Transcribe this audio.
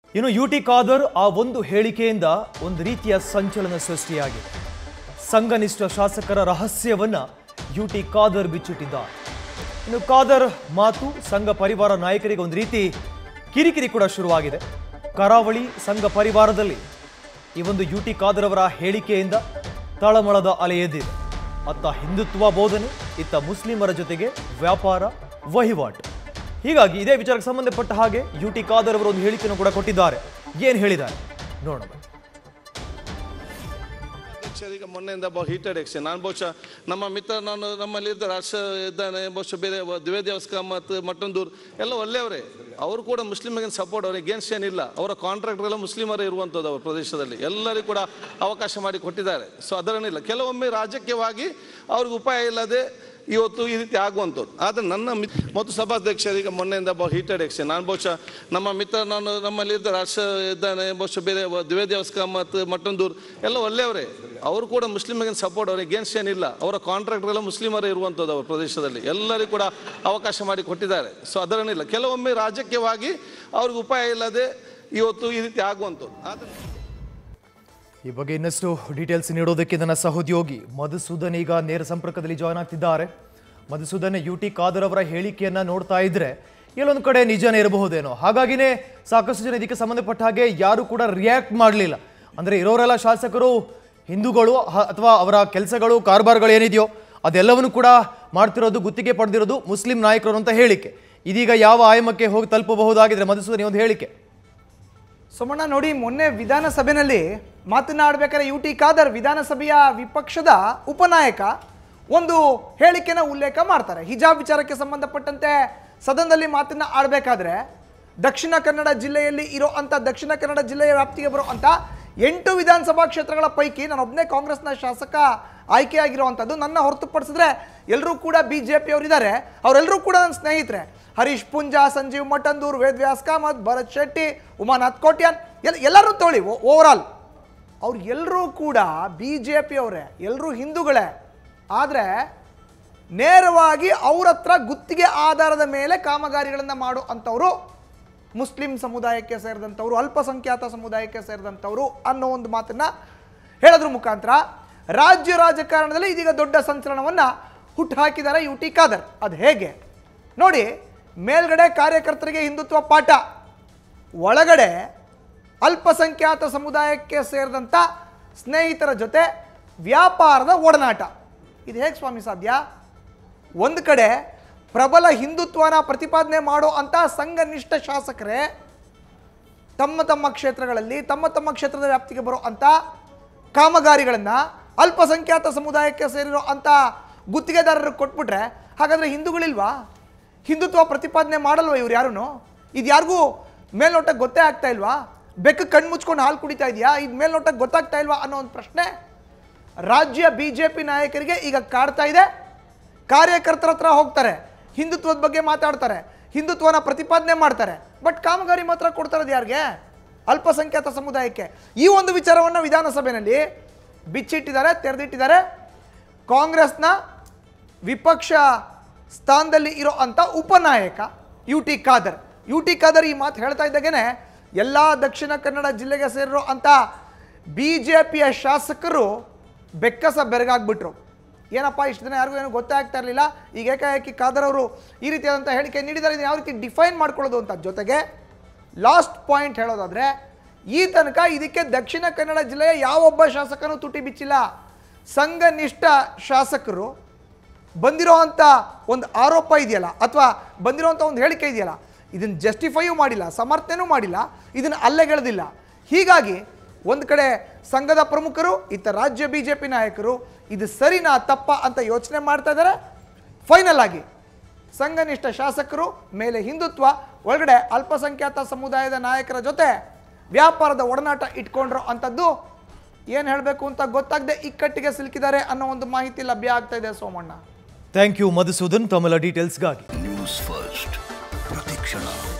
ಇನ್ನು you T Khader ಆ ಒಂದು ಹೇಳಿಕೆಯಿಂದ ಒಂದು ರೀತಿಯ ಸಂಚಲನ ಸೃಷ್ಟಿಯಾಗಿದೆ ಸಂಘನಿಷ್ಠ ಶಾಸಕರ ರಹಸ್ಯವನ್ನ ಯು ಟಿ ಖಾದರ್ ಬಿಚ್ಚಿಟ್ಟಿದ್ದಾರೆ ಇನ್ನು ಖಾದರ್ ಮಾತು ಸಂಘ ಪರಿವಾರ ನಾಯಕರಿಗೆ ಒಂದು ರೀತಿ ಕಿರಿಕಿರಿ ಕೂಡ ಶುರುವಾಗಿದೆ ಕರಾವಳಿ ಸಂಘ ಪರಿವಾರದಲ್ಲಿ ಈ ಒಂದು ಯು ಟಿ ಖಾದರ್ ಅವರ ಹೇಳಿಕೆಯಿಂದ ತಳಮಳದ ಅಲೆ ಎದ್ದಿದೆ ಅತ್ತ ಹಿಂದುತ್ವ ಬೋಧನೆ ಇತ್ತ ಮುಸ್ಲಿಮರ ಜೊತೆಗೆ ವ್ಯಾಪಾರ ವಹಿವಾಟು ಹೀಗಾಗಿ ಇದೇ ವಿಚಾರಕ್ಕೆ ಸಂಬಂಧಪಟ್ಟ ಹಾಗೆ ಯು ಟಿ ಖಾದರ್ ಅವರು ಒಂದು ಹೇಳಿಕೆಯನ್ನು ಕೂಡ ಕೊಟ್ಟಿದ್ದಾರೆ ಏನು ಹೇಳಿದ್ದಾರೆ ನೋಡೋಣ ಅಧ್ಯಕ್ಷರೀಗ ಮೊನ್ನೆಯಿಂದ ಬಹು ಹೀಟೆಡ್ ಎಕ್ಸ್ಚೇಂಜ್ ನಾನು ಬಹುಶಃ ನಮ್ಮ ಮಿತ್ರ ನಾನು ನಮ್ಮಲ್ಲಿ ಇದ್ದ ರಾಷ್ಟ್ರ ಇದ್ದಾನೆ ಬಹುಶಃ ಬೇರೆ ದ್ವೇದ್ಯವಸ್ಕ ಮತ್ತು ಮಟ್ಟಂದೂರು ಎಲ್ಲ ಒಳ್ಳೆಯವರೇ ಅವರು ಕೂಡ ಮುಸ್ಲಿಮಿಗೆ ಸಪೋರ್ಟ್ ಅವ್ರಿಗೆ ಅಗೇನ್ಸ್ಟ್ ಏನಿಲ್ಲ ಅವರ ಕಾಂಟ್ರಾಕ್ಟ್ರೆಲ್ಲ ಮುಸ್ಲಿಮರೇ ಇರುವಂಥದ್ದು ಅವರ ಪ್ರದೇಶದಲ್ಲಿ ಎಲ್ಲರಿಗೂ ಕೂಡ ಅವಕಾಶ ಮಾಡಿ ಕೊಟ್ಟಿದ್ದಾರೆ ಸೊ ಅದರನ್ನಿಲ್ಲ ಕೆಲವೊಮ್ಮೆ ರಾಜಕೀಯವಾಗಿ ಅವ್ರಿಗೆ ಉಪಾಯ ಇಲ್ಲದೆ ಇವತ್ತು ಈ ರೀತಿ ಆಗುವಂಥದ್ದು ಆದರೆ ನನ್ನ ಮಿ- ಮತ್ತು ಸಭಾಧ್ಯಕ್ಷರೀಗ ಮೊನ್ನೆಯಿಂದ ಬಹು ಹೀಟೆಡ್ ಎಕ್ಸ್ಚೇಂಜ್ ನಾನು ಬಹುಶಃ ನಮ್ಮ ಮಿತ್ರ ನಾನು ನಮ್ಮಲ್ಲಿ ಇದ್ದ ರಾಷ್ಟ್ರ ಇದ್ದಾನೆ ಬಹುಶಃ ಬೇರೆ ದ್ವೇದ್ಯವಸ್ಕ ಮತ್ತು ಮಟ್ಟಂದೂರು ಎಲ್ಲ ಒಳ್ಳೆಯವರೇ ಅವರು ಕೂಡ ಮುಸ್ಲಿಮಿಗೆ ಸಪೋರ್ಟ್ ಅವ್ರಿಗೆ ಅಗೇನ್ಸ್ಟ್ ಏನಿಲ್ಲ ಅವರ ಕಾಂಟ್ರಾಕ್ಟ್ರೆಲ್ಲ ಮುಸ್ಲಿಮರೇ ಇರುವಂಥದ್ದು ಅವರ ಪ್ರದೇಶದಲ್ಲಿ ಎಲ್ಲರಿಗೂ ಕೂಡ ಅವಕಾಶ ಮಾಡಿ ಕೊಟ್ಟಿದ್ದಾರೆ ಸೊ ಅದರನ್ನಿಲ್ಲ ಕೆಲವೊಮ್ಮೆ ರಾಜಕೀಯವಾಗಿ ಅವ್ರಿಗೆ ಉಪಾಯ ಇಲ್ಲದೆ ಇವತ್ತು ಈ ರೀತಿ ಆಗುವಂಥದ್ದು ಆದರೆ ಈ ಬಗ್ಗೆ ಇನ್ನಷ್ಟು ಡೀಟೇಲ್ಸ್ ನೀಡೋದಕ್ಕೆ ನನ್ನ ಸಹೋದ್ಯೋಗಿ ಮಧುಸೂದನ್ ಈಗ ನೇರ ಸಂಪರ್ಕದಲ್ಲಿ ಜಾಯ್ನ್ ಆಗ್ತಿದ್ದಾರೆ ಮಧುಸೂದನ್ ಯು ಟಿ ಖಾದರ್ ಅವರ ಹೇಳಿಕೆಯನ್ನ ನೋಡ್ತಾ ಇದ್ರೆ ಎಲ್ಲೊಂದು ಕಡೆ ನಿಜನೇ ಇರಬಹುದೇನೋ ಹಾಗಾಗಿನೇ ಸಾಕಷ್ಟು ಜನ ಇದಕ್ಕೆ ಸಂಬಂಧಪಟ್ಟ ಹಾಗೆ ಯಾರು ಕೂಡ ರಿಯಾಕ್ಟ್ ಮಾಡಲಿಲ್ಲ ಅಂದ್ರೆ ಇರೋರೆಲ್ಲ ಶಾಸಕರು ಹಿಂದೂಗಳು ಹ- ಅಥವಾ ಅವರ ಕೆಲಸಗಳು ಕಾರ್ಬಾರ್ಗಳು ಏನಿದೆಯೋ ಅದೆಲ್ಲವನ್ನು ಕೂಡ ಮಾಡ್ತಿರೋದು ಗುತ್ತಿಗೆ ಪಡೆದಿರೋದು ಮುಸ್ಲಿಂ ನಾಯಕರು ಅಂತ ಹೇಳಿಕೆ ಇದೀಗ ಯಾವ ಆಯಾಮಕ್ಕೆ ಹೋಗಿ ತಲುಪಬಹುದಾಗಿದ್ರೆ ಮಧುಸೂದನ್ ಈ ಒಂದು ಹೇಳಿಕೆ ಸೋಮಣ್ಣ ನೋಡಿ ಮೊನ್ನೆ ವಿಧಾನಸಭೆಯಲ್ಲಿ ಮಾತನಾಡಬೇಕಾದ್ರೆ ಯು ಟಿ ಖಾದರ್ ವಿಧಾನಸಭೆಯ ವಿಪಕ್ಷದ ಉಪನಾಯಕ ಒಂದು ಹೇಳಿಕೆನ ಉಲ್ಲೇಖ ಮಾಡ್ತಾರೆ ಹಿಜಾಬ್ ವಿಚಾರಕ್ಕೆ ಸಂಬಂಧಪಟ್ಟಂತೆ ಸದನದಲ್ಲಿ ಮಾತನ್ನ ಆಡಬೇಕಾದ್ರೆ ದಕ್ಷಿಣ ಕನ್ನಡ ಜಿಲ್ಲೆಯಲ್ಲಿ ಇರೋ ಅಂಥ ದಕ್ಷಿಣ ಕನ್ನಡ ಜಿಲ್ಲೆಯ ವ್ಯಾಪ್ತಿಗೆ ಬರೋ ಅಂಥ ಎಂಟು ವಿಧಾನಸಭಾ ಕ್ಷೇತ್ರಗಳ ಪೈಕಿ ನಾನೊಬ್ಬನೇ ಕಾಂಗ್ರೆಸ್ನ ಶಾಸಕ ಆಯ್ಕೆಯಾಗಿರುವಂಥದ್ದು ನನ್ನ ಹೊರತುಪಡಿಸಿದ್ರೆ ಎಲ್ಲರೂ ಕೂಡ ಬಿ ಜೆ ಪಿಯವರಿದ್ದಾರೆ ಅವರೆಲ್ಲರೂ ಕೂಡ ನನ್ನ ಸ್ನೇಹಿತರೆ ಹರೀಶ್ ಪುಂಜಾ ಸಂಜೀವ್ ಮಠಂದೂರ್ ವೇದ್ ವ್ಯಾಸ್ ಕಾಮತ್ ಭರತ್ ಶೆಟ್ಟಿ ಉಮಾನಾಥ್ ಕೋಟ್ಯಾನ್ ಎಲ್ಲ ಎಲ್ಲರೂ ತಗೊಳ್ಳಿ ಓವರ್ ಆಲ್ ಅವ್ರು ಎಲ್ಲರೂ ಕೂಡ ಬಿ ಜೆ ಪಿಯವರೇ ಎಲ್ಲರೂ ಹಿಂದೂಗಳೇ ಆದರೆ ನೇರವಾಗಿ ಅವ್ರ ಹತ್ರ ಗುತ್ತಿಗೆ ಆಧಾರದ ಮೇಲೆ ಕಾಮಗಾರಿಗಳನ್ನು ಮಾಡೋ ಅಂಥವರು ಮುಸ್ಲಿಂ ಸಮುದಾಯಕ್ಕೆ ಸೇರಿದಂಥವ್ರು ಅಲ್ಪಸಂಖ್ಯಾತ ಸಮುದಾಯಕ್ಕೆ ಸೇರಿದಂಥವ್ರು ಅನ್ನೋ ಒಂದು ಮಾತನ್ನ ಹೇಳೋದ್ರ ಮುಖಾಂತರ ರಾಜ್ಯ ರಾಜಕಾರಣದಲ್ಲಿ ಇದೀಗ ದೊಡ್ಡ ಸಂಚಲನವನ್ನು ಹುಟ್ಟುಹಾಕಿದ್ದಾರೆ ಯು ಟಿ ಖಾದರ್ ಅದು ಹೇಗೆ ನೋಡಿ ಮೇಲ್ಗಡೆ ಕಾರ್ಯಕರ್ತರಿಗೆ ಹಿಂದುತ್ವ ಪಾಠ ಒಳಗಡೆ ಅಲ್ಪಸಂಖ್ಯಾತ ಸಮುದಾಯಕ್ಕೆ ಸೇರಿದಂಥ ಸ್ನೇಹಿತರ ಜೊತೆ ವ್ಯಾಪಾರದ ಒಡನಾಟ ಇದು ಹೇಗೆ ಸ್ವಾಮಿ ಸಾಧ್ಯ ಒಂದು ಕಡೆ ಪ್ರಬಲ ಹಿಂದುತ್ವನ ಪ್ರತಿಪಾದನೆ ಮಾಡೋ ಅಂಥ ಸಂಘನಿಷ್ಠ ಶಾಸಕರೇ ತಮ್ಮ ತಮ್ಮ ಕ್ಷೇತ್ರಗಳಲ್ಲಿ ತಮ್ಮ ತಮ್ಮ ಕ್ಷೇತ್ರದ ವ್ಯಾಪ್ತಿಗೆ ಬರೋ ಅಂಥ ಕಾಮಗಾರಿಗಳನ್ನು ಅಲ್ಪಸಂಖ್ಯಾತ ಸಮುದಾಯಕ್ಕೆ ಸೇರಿರೋ ಅಂಥ ಗುತ್ತಿಗೆದಾರರಿಗೆ ಕೊಟ್ಬಿಟ್ರೆ ಹಾಗಾದರೆ ಹಿಂದೂಗಳಿಲ್ವಾ ಹಿಂದುತ್ವ ಪ್ರತಿಪಾದನೆ ಮಾಡಲ್ವಾ ಇವ್ರು ಯಾರೂ ಇದು ಯಾರಿಗೂ ಮೇಲ್ನೋಟಕ್ಕೆ ಗೊತ್ತೇ ಆಗ್ತಾ ಇಲ್ವಾ ಬೆಕ್ಕ ಕಣ್ಣು ಮುಚ್ಕೊಂಡು ಹಾಲು ಕುಡಿತಾ ಇದೆಯಾ ಇದು ಮೇಲ್ನೋಟಕ್ಕೆ ಗೊತ್ತಾಗ್ತಾ ಇಲ್ವಾ ಅನ್ನೋ ಒಂದು ಪ್ರಶ್ನೆ ರಾಜ್ಯ ಬಿ ಜೆ ಪಿ ನಾಯಕರಿಗೆ ಈಗ ಕಾಡ್ತಾ ಇದೆ ಕಾರ್ಯಕರ್ತರ ಹತ್ರ ಹೋಗ್ತಾರೆ ಹಿಂದುತ್ವದ ಬಗ್ಗೆ ಮಾತಾಡ್ತಾರೆ ಹಿಂದುತ್ವನ ಪ್ರತಿಪಾದನೆ ಮಾಡ್ತಾರೆ ಬಟ್ ಕಾಮಗಾರಿ ಮಾತ್ರ ಕೊಡ್ತಾ ಇರೋದು ಯಾರಿಗೆ ಅಲ್ಪಸಂಖ್ಯಾತ ಸಮುದಾಯಕ್ಕೆ ಈ ಒಂದು ವಿಚಾರವನ್ನು ವಿಧಾನಸಭೆಯಲ್ಲಿ ಬಿಚ್ಚಿಟ್ಟಿದ್ದಾರೆ ತೆರೆದಿಟ್ಟಿದ್ದಾರೆ ಕಾಂಗ್ರೆಸ್ನ ವಿಪಕ್ಷ ಸ್ಥಾನದಲ್ಲಿ ಇರೋ ಅಂಥ ಉಪನಾಯಕ U T Khader U T Khader ಈ ಮಾತು ಹೇಳ್ತಾ ಇದ್ದಾಗೇನೆ ಎಲ್ಲ ದಕ್ಷಿಣ ಕನ್ನಡ ಜಿಲ್ಲೆಗೆ ಸೇರಿರೋ ಅಂಥ ಬಿ ಜೆ ಪಿಯ ಶಾಸಕರು ಬೆಕ್ಕಸ ಬೆರಗಾಗ್ಬಿಟ್ರು ಏನಪ್ಪ ಇಷ್ಟು ದಿನ ಯಾರಿಗೂ ಏನೂ ಗೊತ್ತೇ ಆಗ್ತಾ ಇರಲಿಲ್ಲ ಈಗ ಏಕಾಏಕಿ ಖಾದರ್ ಅವರು ಈ ರೀತಿಯಾದಂಥ ಹೇಳಿಕೆ ನೀಡಿದ್ದಾರೆ ಇದನ್ನ ಯಾವ ರೀತಿ ಡಿಫೈನ್ ಮಾಡ್ಕೊಳ್ಳೋದು ಅಂತ ಜೊತೆಗೆ ಲಾಸ್ಟ್ ಪಾಯಿಂಟ್ ಹೇಳೋದಾದ್ರೆ ಈ ತನಕ ಇದಕ್ಕೆ ದಕ್ಷಿಣ ಕನ್ನಡ ಜಿಲ್ಲೆಯ ಯಾವೊಬ್ಬ ಶಾಸಕನೂ ತುಟಿ ಬಿಚ್ಚಿಲ್ಲ ಸಂಘನಿಷ್ಠ ಶಾಸಕರು ಬಂದಿರೋವಂಥ ಒಂದು ಆರೋಪ ಇದೆಯಲ್ಲ ಅಥವಾ ಬಂದಿರೋವಂಥ ಒಂದು ಹೇಳಿಕೆ ಇದೆಯಲ್ಲ ಇದನ್ನು ಜಸ್ಟಿಫೈಯೂ ಮಾಡಿಲ್ಲ ಸಮರ್ಥನೆಯೂ ಮಾಡಿಲ್ಲ ಇದನ್ನು ಅಲ್ಲೆಗೆಳೆದಿಲ್ಲ ಹೀಗಾಗಿ ಒಂದು ಕಡೆ ಸಂಘದ ಪ್ರಮುಖರು ಇತ್ತ ರಾಜ್ಯ ಬಿ ಜೆ ಪಿ ನಾಯಕರು ಇದು ಸರಿನಾ ತಪ್ಪ ಅಂತ ಯೋಚನೆ ಮಾಡ್ತಾ ಇದ್ದಾರೆ ಫೈನಲ್ ಆಗಿ ಸಂಘನಿಷ್ಠ ಶಾಸಕರು ಮೇಲೆ ಹಿಂದುತ್ವ ಒಳಗಡೆ ಅಲ್ಪಸಂಖ್ಯಾತ ಸಮುದಾಯದ ನಾಯಕರ ಜೊತೆ ವ್ಯಾಪಾರದ ಒಡನಾಟ ಇಟ್ಕೊಂಡ್ರೋ ಅಂಥದ್ದು ಏನು ಹೇಳಬೇಕು ಅಂತ ಗೊತ್ತಾಗದೆ ಇಕ್ಕಟ್ಟಿಗೆ ಸಿಲುಕಿದ್ದಾರೆ ಅನ್ನೋ ಒಂದು ಮಾಹಿತಿ ಲಭ್ಯ ಆಗ್ತಾ ಇದೆ ಸೋಮಣ್ಣ ಥ್ಯಾಂಕ್ ಯು ಮಧುಸೂದನ್ ತಮ್ಮೆಲ್ಲ ಡೀಟೇಲ್ಸ್ಗಾಗಿ ನ್ಯೂಸ್ ಫಸ್ಟ್ ಪ್ರತಿಕ್ಷಣ